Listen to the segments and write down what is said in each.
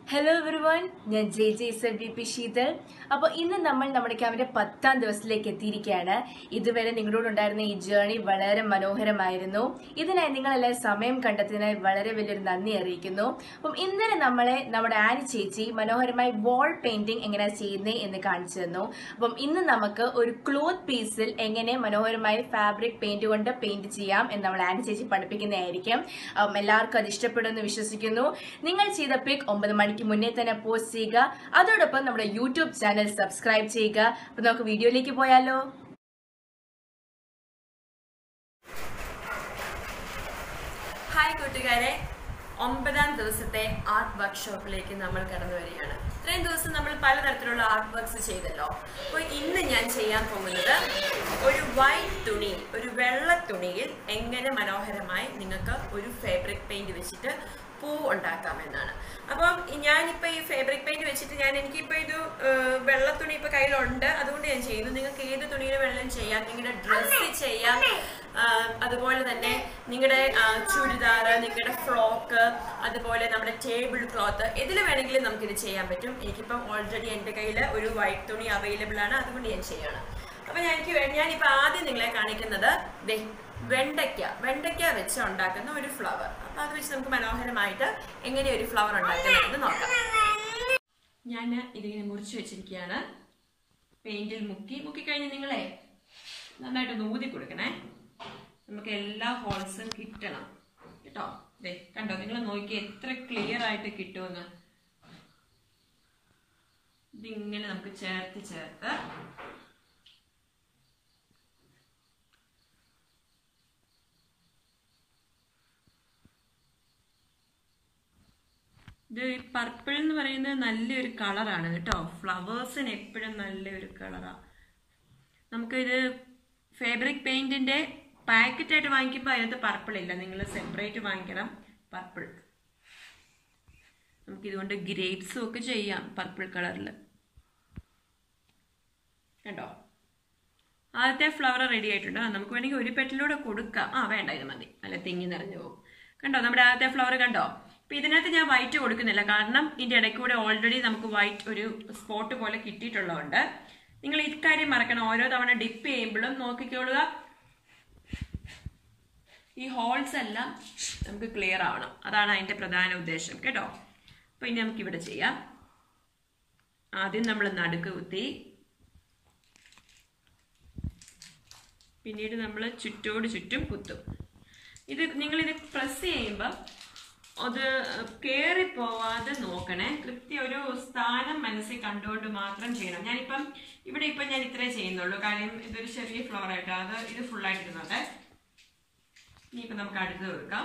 Hello everyone ഞാൻ J J sir B P Sheetal അപ്പോൾ ഇന്ന് നമ്മൾ നമ്മുടെ ക്യാമ്പിന്റെ പത്താം ദിവസത്തിലേക്ക് എത്തിയിരിക്കുകയാണ് ഇതുവരെ നിങ്ങളോടുണ്ടായിരുന്ന ഈ ജേർണി വളരെ മനോഹരമായിരുന്നു ഇതിനായി നിങ്ങളെല്ലാം സമയം കണ്ടെത്തിയതിനായി വളരെ വലിയൊരു നന്ദി അറിയിക്കുന്നു അപ്പം ഇന്നലെ നമ്മളെ നമ്മുടെ ആനി ചേച്ചി മനോഹരമായി വാൾ പെയിന്റിംഗ് എങ്ങനെയാണ് ചെയ്യുന്നത് എന്ന് കാണിച്ചു തന്നു അപ്പം ഇന്ന് നമുക്ക് ഒരു ക്ലോത്ത് പീസിൽ എങ്ങനെ മനോഹരമായി ഫാബ്രിക് പെയിന്റ് കൊണ്ട് പെയിന്റ് ചെയ്യാം എന്ന് നമ്മൾ ആനി ചേച്ചി പഠിപ്പിക്കുന്നതായിരിക്കും അപ്പം എല്ലാവർക്കും അത് ഇഷ്ടപ്പെടുമെന്ന് വിശ്വസിക്കുന്നു നിങ്ങൾ ചെയ്ത പിക് ഒമ്പത് മണിക്ക് മുന്നേ തന്നെ പോസ്റ്റ് ചെയ്യുക അതോടൊപ്പം നമ്മുടെ യൂട്യൂബ് ചാനൽ സബ്സ്ക്രൈബ് ചെയ്യുക അപ്പൊ നമുക്ക് വീഡിയോയിലേക്ക് പോയാലോ ഹായ് കൂട്ടുകാരെ ഒമ്പതാം ദിവസത്തെ ആർട്ട് വർക്ക്ഷോപ്പിലേക്ക് നമ്മൾ കടന്നു വരികയാണ് ഇത്രയും ദിവസം നമ്മൾ പലതരത്തിലുള്ള ആർട്ട് വർക്ക്സ് ചെയ്തല്ലോ അപ്പോൾ ഇന്ന് ഞാൻ ചെയ്യാൻ പോകുന്നത് ഒരു വൈറ്റ് തുണി ഒരു വെള്ള തുണിയിൽ എങ്ങനെ മനോഹരമായി നിങ്ങൾക്ക് ഒരു ഫാബ്രിക് പെയിന്റ് വെച്ചിട്ട് പൂ ഉണ്ടാക്കാമെന്നാണ് അപ്പം ഞാനിപ്പോൾ ഈ ഫാബ്രിക് പെയിന്റ് വെച്ചിട്ട് ഞാൻ എനിക്കിപ്പോൾ ഇത് ഏഹ്, വെള്ള തുണി ഇപ്പോൾ കയ്യിലുണ്ട് അതുകൊണ്ട് ഞാൻ ചെയ്യുന്നു നിങ്ങൾക്ക് ഏത് തുണിയിൽ വെള്ളം ചെയ്യാം നിങ്ങളുടെ ഡ്രസ്സ് ചെയ്യാം ആ, അതുപോലെ തന്നെ നിങ്ങളുടെ ചുരിദാർ നിങ്ങളുടെ ഫ്രോക്ക് അതുപോലെ നമ്മുടെ ടേബിൾ ക്ലോത്ത് ഇതിൽ വേണമെങ്കിലും നമുക്കിത് ചെയ്യാൻ പറ്റും എനിക്കിപ്പം ഓൾറെഡി എൻ്റെ കയ്യിൽ ഒരു വൈറ്റ് തുണി അവൈലബിൾ ആണ് അതുകൊണ്ട് ഞാൻ ചെയ്യണം അപ്പം ഞാൻ എനിക്ക് വേ- ഞാനിപ്പോൾ ആദ്യം നിങ്ങളെ കാണിക്കുന്നത് ദേ വെണ്ടയ്ക്ക വെണ്ടയ്ക്ക വെച്ച് ഉണ്ടാക്കുന്ന ഒരു ഫ്ലവർ അപ്പം അത് വെച്ച് നമുക്ക് മനോഹരമായിട്ട് എങ്ങനെ ഒരു ഫ്ലവർ ഉണ്ടാക്കുന്നതെന്ന് നോക്കാം ഞാൻ ഇതിങ്ങനെ മുറിച്ച് വെച്ചിരിക്കുകയാണ് പെയിന്റിൽ മുക്കി മുക്കി കഴിഞ്ഞ് നിങ്ങളെ നന്നായിട്ട് ഊതി കൊടുക്കണേ നമുക്ക് എല്ലാ ഹോൾസും കിട്ടണം കേട്ടോ ദേ കണ്ടോ നിങ്ങൾ നോക്കി എത്ര ക്ലിയർ ആയിട്ട് കിട്ടുമെന്ന് ഇതിങ്ങനെ നമുക്ക് ചേർത്ത് ചേർത്ത് ഇത് പർപ്പിൾ എന്ന് പറയുന്നത് നല്ലൊരു കളറാണ് കേട്ടോ ഫ്ലവേഴ്സിന് എപ്പോഴും നല്ലൊരു കളറാണ് നമുക്കിത് ഫാബ്രിക് പെയിന്റിന്റെ പാക്കറ്റ് ആയിട്ട് വാങ്ങിക്കുമ്പോൾ അതിനകത്ത് പർപ്പിൾ ഇല്ല നിങ്ങൾ സെപ്പറേറ്റ് വാങ്ങിക്കണം പർപ്പിൾ നമുക്ക് ഇതുകൊണ്ട് ഗ്രേപ്സും ഒക്കെ ചെയ്യാം പർപ്പിൾ കളറിൽ കണ്ടോ ആദ്യത്തെ ഫ്ലവർ റെഡി ആയിട്ടുണ്ട് ആ, നമുക്ക് വേണമെങ്കിൽ ഒരു പെട്ടിലൂടെ കൊടുക്കാം ആ വേണ്ട ഇത് മതി അല്ല തിങ്ങി നിറഞ്ഞു പോകും കണ്ടോ നമ്മുടെ ആദ്യത്തെ ഫ്ലവർ കണ്ടോ ഇപ്പൊ ഇതിനകത്ത് ഞാൻ വൈറ്റ് കൊടുക്കുന്നില്ല കാരണം ഇതിന്റെ ഇടയ്ക്ക് കൂടെ ഓൾറെഡി നമുക്ക് വൈറ്റ് ഒരു സ്പോട്ട് പോലെ കിട്ടിയിട്ടുള്ളതുകൊണ്ട് നിങ്ങൾ ഇക്കാര്യം മറക്കണം ഓരോ തവണ ഡിപ്പ് ചെയ്യുമ്പോഴും നോക്കിക്കോളുക ഈ ഹോൾസ് എല്ലാം നമുക്ക് ക്ലിയർ ആവണം അതാണ് അതിന്റെ പ്രധാന ഉദ്ദേശം കേട്ടോ അപ്പൊ ഇനി നമുക്ക് ഇവിടെ ചെയ്യാം ആദ്യം നമ്മൾ നടുക്ക് കുത്തി പിന്നീട് നമ്മൾ ചുറ്റോട് ചുറ്റും കുത്തും ഇത് നിങ്ങളിത് പ്രസ് ചെയ്യുമ്പോൾ അത് കയറി പോവാതെ നോക്കണേ കൃത്യം ഒരു സ്ഥാനം മനസ്സിൽ കണ്ടുകൊണ്ട് മാത്രം ചെയ്യണം ഞാനിപ്പം ഇവിടെ ഇപ്പം ഞാൻ ഇത്രേ ചെയ്യുന്നുള്ളൂ കാര്യം ഇതൊരു ചെറിയ ഫ്ലവർ ആയിട്ട് അത് ഇത് ഫുള്ളായിട്ട് ഇരുന്നോട്ടെ ഇനിയിപ്പം നമുക്ക് അടുത്തത് കൊടുക്കാം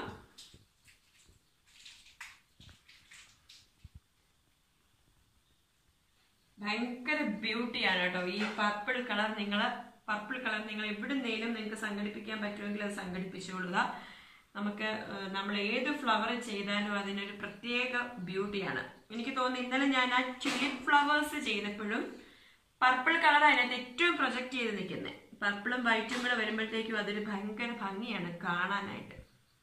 ഭയങ്കര ബ്യൂട്ടിയാണ് കേട്ടോ ഈ പർപ്പിൾ കളർ നിങ്ങൾ പർപ്പിൾ കളർ നിങ്ങൾ എവിടുന്നേലും നിങ്ങൾക്ക് സംഘടിപ്പിക്കാൻ പറ്റുമെങ്കിൽ അത് സംഘടിപ്പിച്ചുകൊള്ളുക നമുക്ക് ഏഹ്, നമ്മൾ ഏത് ഫ്ലവർ ചെയ്താലും അതിനൊരു പ്രത്യേക ബ്യൂട്ടിയാണ് എനിക്ക് തോന്നുന്നു ഇന്നലെ ഞാൻ ആ ട്യൂലിപ്പ് ഫ്ലവേഴ്സ് ചെയ്തപ്പോഴും പർപ്പിൾ കളർ അതിനകത്ത് ഏറ്റവും പ്രൊജക്റ്റ് ചെയ്ത് നിൽക്കുന്നത് പർപ്പിളും വൈറ്റും കൂടെ വരുമ്പോഴത്തേക്കും അതൊരു ഭയങ്കര ഭംഗിയാണ് കാണാനായിട്ട്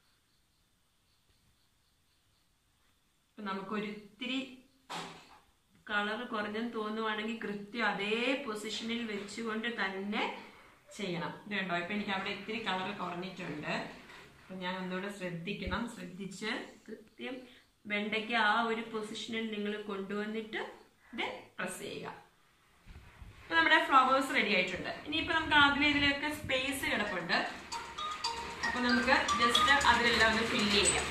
ഇപ്പൊ നമുക്കൊരിത്തിരി കളർ കുറഞ്ഞെന്ന് തോന്നുവാണെങ്കിൽ കൃത്യം അതേ പൊസിഷനിൽ വെച്ചുകൊണ്ട് തന്നെ ചെയ്യണം ഇത് കണ്ടോ ഇപ്പൊ എനിക്ക് അവിടെ ഇത്തിരി കളർ കുറഞ്ഞിട്ടുണ്ട് അപ്പൊ ഞാൻ ഒന്നുകൂടെ ശ്രദ്ധിക്കണം ശ്രദ്ധിച്ച് കൃത്യം വെണ്ടയ്ക്ക് ആ ഒരു പൊസിഷനിൽ നിങ്ങൾ കൊണ്ടുവന്നിട്ട് ഇത് പ്രസ് ചെയ്യുക ഇപ്പൊ നമ്മുടെ ഫ്ലവേഴ്സ് റെഡി ആയിട്ടുണ്ട് ഇനിയിപ്പോ നമുക്ക് അതിൽ ഇതിലൊക്കെ സ്പേസ് കിടപ്പുണ്ട് അപ്പൊ നമുക്ക് ജസ്റ്റ് അതിലെല്ലാം ഒന്ന് ഫില്ല് ചെയ്യാം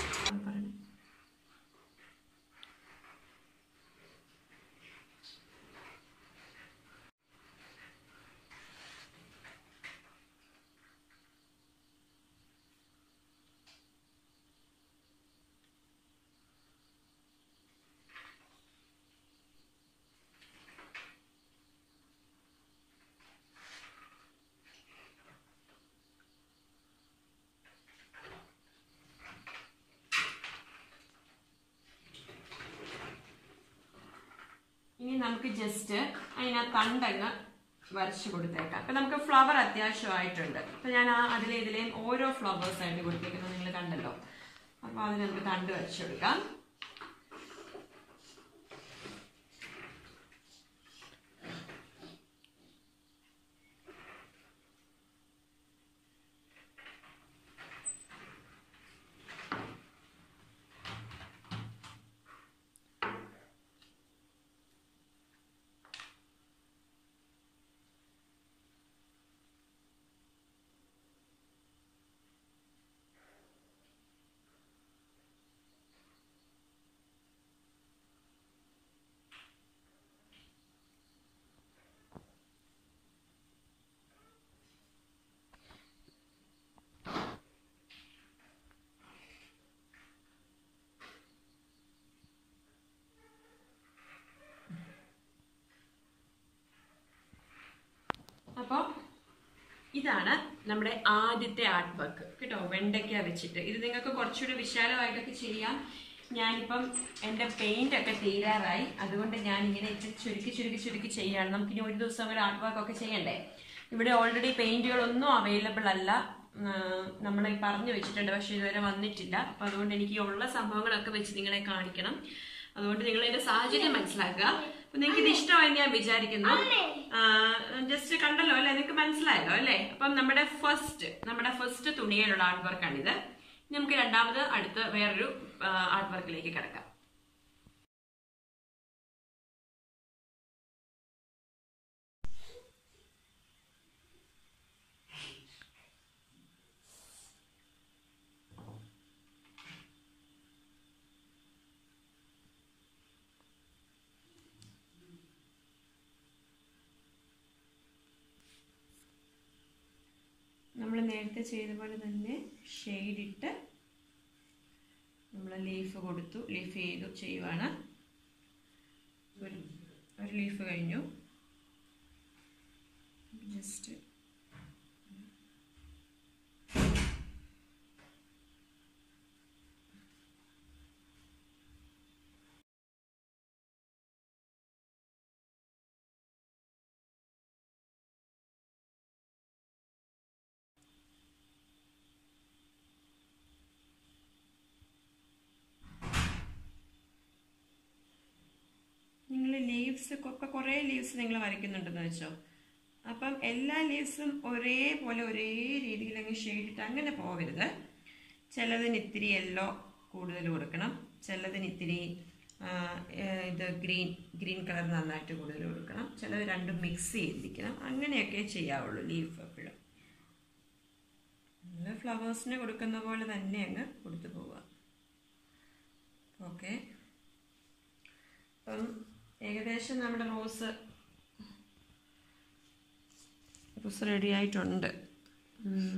ഇനി നമുക്ക് ജസ്റ്റ് അതിനാ തണ്ടങ്ങ് വരച്ചു കൊടുത്തേക്കാം അപ്പൊ നമുക്ക് ഫ്ലവർ അത്യാവശ്യമായിട്ടുണ്ട് അപ്പൊ ഞാൻ ആ അതിലെ ഇതിലെയും ഓരോ ഫ്ലവേഴ്സ് ആയിട്ട് കൊടുത്തേക്കുന്നത് നിങ്ങൾ കണ്ടല്ലോ അപ്പൊ അതിന് നമുക്ക് തണ്ട് വരച്ചു കൊടുക്കാം ഇതാണ് നമ്മുടെ ആദ്യത്തെ ആർട്ട് വർക്ക് കേട്ടോ വെണ്ടയ്ക്ക വെച്ചിട്ട് ഇത് നിങ്ങൾക്ക് കുറച്ചുകൂടി വിശാലമായിട്ടൊക്കെ ചെയ്യാം ഞാനിപ്പം എൻ്റെ പെയിന്റ് ഒക്കെ തീരാറായി അതുകൊണ്ട് ഞാൻ ഇങ്ങനെ ഇച്ചിരി ചുരുക്കി ചുരുക്കി ചുരുക്കി ചെയ്യാണ് നമുക്ക് ഇനി ഒരു ദിവസം ഒരു ആർട്ട് വർക്ക് ഒക്കെ ചെയ്യണ്ടേ ഇവിടെ ഓൾറെഡി പെയിന്റുകളൊന്നും അവൈലബിൾ അല്ല നമ്മൾ പറഞ്ഞു വെച്ചിട്ടുണ്ട് പക്ഷെ ഇതുവരെ വന്നിട്ടില്ല അപ്പൊ അതുകൊണ്ട് എനിക്ക് ഈ ഉള്ള സംഭവങ്ങളൊക്കെ വെച്ച് നിങ്ങളെ കാണിക്കണം അതുകൊണ്ട് നിങ്ങൾ എന്റെ സാഹചര്യം മനസ്സിലാക്കുക അപ്പൊ നിങ്ങൾക്ക് ഇത് ഇഷ്ടമായി ഞാൻ വിചാരിക്കുന്നു ജസ്റ്റ് കണ്ടല്ലോ അല്ലെ നിങ്ങൾക്ക് മനസ്സിലായല്ലോ അല്ലേ അപ്പം നമ്മുടെ ഫസ്റ്റ് നമ്മുടെ ഫസ്റ്റ് തുണിയിലുള്ള ആർട്ട് വർക്കാണിത് ഇനി നമുക്ക് രണ്ടാമത് അടുത്ത് വേറൊരു ആർട്ട് വർക്കിലേക്ക് കിടക്കാം നമ്മൾ നേരത്തെ ചെയ്ത പോലെ തന്നെ ഷെയ്ഡ് ഇട്ട് നമ്മൾ ലീഫ് കൊടുത്തു ലീഫ് ചെയ്തു ചെയ്യുവാണ് ഒരു ഒരു ലീഫ് കഴിഞ്ഞു ജസ്റ്റ് നിങ്ങൾ ലീവ്സ് ഒക്കെ കുറേ ലീവ്സ് നിങ്ങൾ വരയ്ക്കുന്നുണ്ടെന്ന് വെച്ചോ അപ്പം എല്ലാ ലീവ്സും ഒരേപോലെ ഒരേ രീതിയിൽ അങ്ങ് ഷെയ്ഡിട്ട് അങ്ങനെ പോകരുത് ചിലതിന് ഇത്തിരി യെല്ലോ കൂടുതൽ കൊടുക്കണം ചിലതിന് ഇത്തിരി ആ, ഏ, ഇത് ഗ്രീൻ ഗ്രീൻ കളർ നന്നായിട്ട് കൂടുതൽ കൊടുക്കണം ചിലത് രണ്ടും മിക്സ് ചെയ്തിരിക്കണം അങ്ങനെയൊക്കെ ചെയ്യാവുള്ളൂ ലീഫ് എപ്പോഴും നമ്മൾ ഫ്ലവേഴ്സിന് കൊടുക്കുന്ന പോലെ തന്നെ അങ്ങ് കൊടുത്തു പോവുക ഓക്കെ അപ്പം ഏകദേശം നമ്മുടെ റോസ് റോസ് റെഡി ആയിട്ടുണ്ട് ഉം.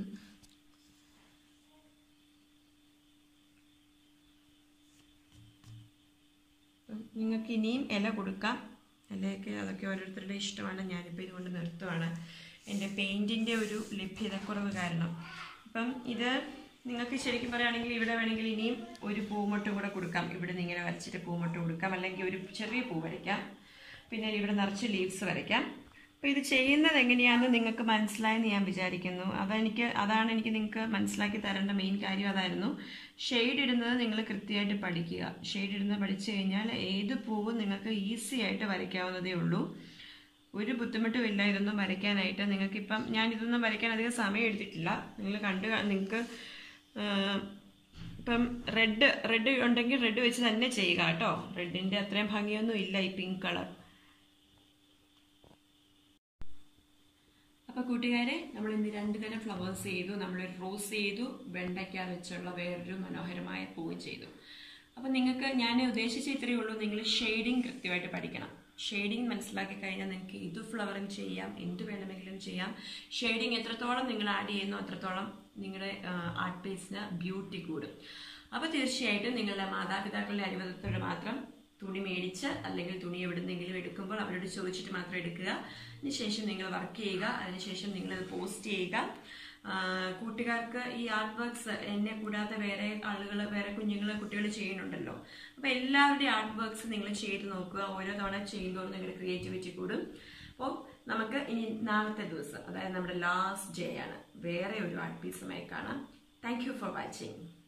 അപ്പം നിങ്ങൾക്ക് ഇനിയും ഇല കൊടുക്കാം ഇലയൊക്കെ അതൊക്കെ ഓരോരുത്തരുടെ ഇഷ്ടമാണ് ഞാനിപ്പോൾ ഇതുകൊണ്ട് നിർത്തുവാണ് എൻ്റെ പെയിൻറ്റിൻ്റെ ഒരു ലഭ്യതക്കുറവ് കാരണം അപ്പം ഇത് നിങ്ങൾക്ക് ശരിക്കും പറയുകയാണെങ്കിൽ ഇവിടെ വേണമെങ്കിൽ ഇനിയും ഒരു പൂമൊട്ട് കൂടെ കൊടുക്കാം ഇവിടെ നിന്ന് ഇങ്ങനെ വരച്ചിട്ട് പൂമൊട്ട് കൊടുക്കാം അല്ലെങ്കിൽ ഒരു ചെറിയ പൂ വരയ്ക്കാം പിന്നെ ഇവിടെ നിറച്ച് ലീവ്സ് വരയ്ക്കാം അപ്പോൾ ഇത് ചെയ്യുന്നത് എങ്ങനെയാണെന്ന് നിങ്ങൾക്ക് മനസ്സിലായെന്ന് ഞാൻ വിചാരിക്കുന്നു അതെനിക്ക് അതാണ് എനിക്ക് നിങ്ങൾക്ക് മനസ്സിലാക്കി തരേണ്ട മെയിൻ കാര്യം അതായിരുന്നു ഷെയ്ഡ് ഇടുന്നത് നിങ്ങൾ കൃത്യമായിട്ട് പഠിക്കുക ഷെയ്ഡ് ഇടുന്നത് പഠിച്ചു കഴിഞ്ഞാൽ ഏത് പൂവും നിങ്ങൾക്ക് ഈസി ആയിട്ട് വരയ്ക്കാവുന്നതേ ഉള്ളൂ ഒരു ബുദ്ധിമുട്ടും ഇല്ല ഇതൊന്നും വരയ്ക്കാനായിട്ട് നിങ്ങൾക്കിപ്പം ഞാൻ ഇതൊന്നും വരയ്ക്കാൻ അധികം സമയം എടുത്തിട്ടില്ല നിങ്ങൾ കണ്ട് നിങ്ങൾക്ക് ഇപ്പം റെഡ് റെഡ് ഉണ്ടെങ്കിൽ റെഡ് വെച്ച് തന്നെ ചെയ്യുക കേട്ടോ റെഡിൻ്റെ അത്രയും ഭംഗിയൊന്നും ഇല്ല ഈ പിങ്ക് കളർ അപ്പോൾ കൂട്ടുകാരെ നമ്മൾ ഇന്ന് രണ്ട് തരം ഫ്ലവേഴ്സ് ചെയ്തു നമ്മളൊരു റോസ് ചെയ്തു വെണ്ടയ്ക്ക വെച്ചുള്ള വേറൊരു മനോഹരമായ പൂവ് ചെയ്തു അപ്പോൾ നിങ്ങൾക്ക് ഞാൻ ഉദ്ദേശിച്ച ഇത്രയേ ഉള്ളൂ നിങ്ങൾ ഷെയ്ഡിങ് കൃത്യമായിട്ട് പഠിക്കണം ഷെയ്ഡിങ് മനസ്സിലാക്കി കഴിഞ്ഞാൽ നിങ്ങൾക്ക് ഇത് ഫ്ലവറിങ് ചെയ്യാം എന്ത് വേണമെങ്കിലും ചെയ്യാം ഷെയ്ഡിങ് എത്രത്തോളം നിങ്ങൾ ആഡ് ചെയ്യുന്നു അത്രത്തോളം നിങ്ങളുടെ ആർട്ട് പീസിന് ബ്യൂട്ടി കൂടും അപ്പോൾ തീർച്ചയായിട്ടും നിങ്ങളുടെ മാതാപിതാക്കളുടെ അനുവാദത്തോടെ മാത്രം തുണി മേടിച്ച് അല്ലെങ്കിൽ തുണി എവിടുന്നെങ്കിലും എടുക്കുമ്പോൾ അവരോട് ചോദിച്ചിട്ട് മാത്രം എടുക്കുക അതിനുശേഷം നിങ്ങൾ വർക്ക് ചെയ്യുക അതിനുശേഷം നിങ്ങൾ അത് പോസ്റ്റ് ചെയ്യുക ആ, കൂട്ടുകാർക്ക് ഈ ആർട്ട് വർക്ക്സ് എന്നെ കൂടാതെ വേറെ ആളുകൾ വേറെ കുഞ്ഞുങ്ങൾ കുട്ടികൾ ചെയ്യുന്നുണ്ടല്ലോ അപ്പൊ എല്ലാവരുടെയും ആർട്ട് വർക്ക്സ് നിങ്ങൾ ചെയ്ത് നോക്കുക ഓരോ തവണ ചെയ്യുമ്പോൾ നിങ്ങളുടെ ക്രിയേറ്റിവിറ്റി കൂടും അപ്പോൾ നമുക്ക് ഇനി നാളത്തെ ദിവസം അതായത് നമ്മുടെ ലാസ്റ്റ് ഡേ ആണ് വേറെ ഒരു ആർട്ട് പീസുമായി കാണാം താങ്ക് യു ഫോർ വാച്ചിങ്